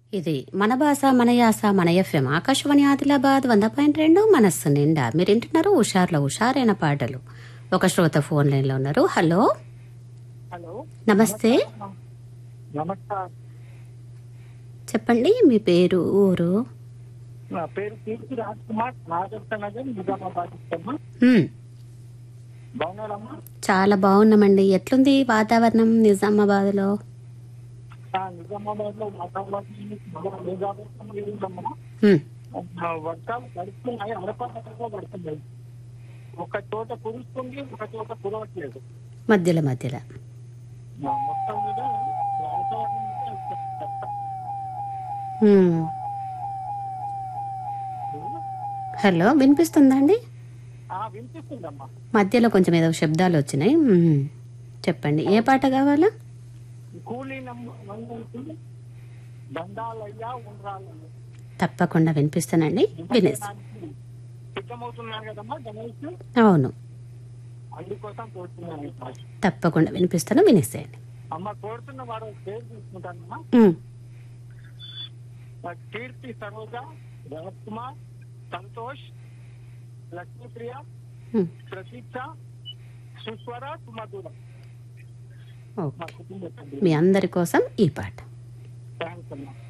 ఇది మన భాష మన యాస మన ఎఫ్ఎం ఆకాశవాణి ఆదిలాబాద్ వంద పాయింట్ రెండు మనస్సు నిండా మీరు వింటున్నారు హుషార్లో హుషారైన పాటలు ఒక శ్రోత ఫోన్ లైన్లో ఉన్నారు హలో హలో నమస్తే నమస్కారం చెప్పండి మీ పేరు ఊరు నా పేరు కీర్తి రాజ్ కుమార్ నాగర్త నగర్ నిజామాబాద్ ఇస్తామా హ్మ్, బాగున్నారమ్మా చాలా బాగున్నామండి ఎట్లుంది వాతావరణం నిజామాబాద్లో ఆ, నిజామాబాద్ లో వాతావరణం బాగా మేఘావృతం ఉందమ్మా హ్మ్, ఆ, వర్షాలు పడుతున్నాయి అరపడగా పడుతున్నాయి ఒక చోట కురుస్తుంది ఒక చోట కురవట్లేదు మధ్యలో మధ్యలో ఆ, మొత్తం మీద వాతావరణం అయితే చెత్త. హ్మ్. హలో వినిపిస్తుందా అండి ఆ, వినిపిస్తుందమ్మా మధ్యలో కొంచెం ఏదో శబ్దాలు వచ్చినాయి హ్మ్. చెప్పండి ఏ పాట కావాలా కూలీ నమ్మ దండాలయ్యా ఉండాలయ్యా తప్పకుండా వినిపిస్తానండి వినేసి నిమజ్జనానికి సిద్ధమవుతున్నాను కదమ్మా గణేష్ అవును అందుకోసం కోరుతున్నాను ఈ పాట. తప్పకుండా వినిపిస్తాను వినేసేయండి అమ్మ కోరుతున్న వాడు పేరు తీసుకుంటానమ్మా హ్మ్. కీర్తి సరోజ భరత్ కుమార్ సంతోష్ లక్ష్మీప్రియ హ్మ్. ప్రతీక్ష సుస్వర సుమధుర ఓకే మా కుటుంబ సభ్యులు మీ అందరి కోసం ఈ పాట థ్యాంక్స్ అమ్మా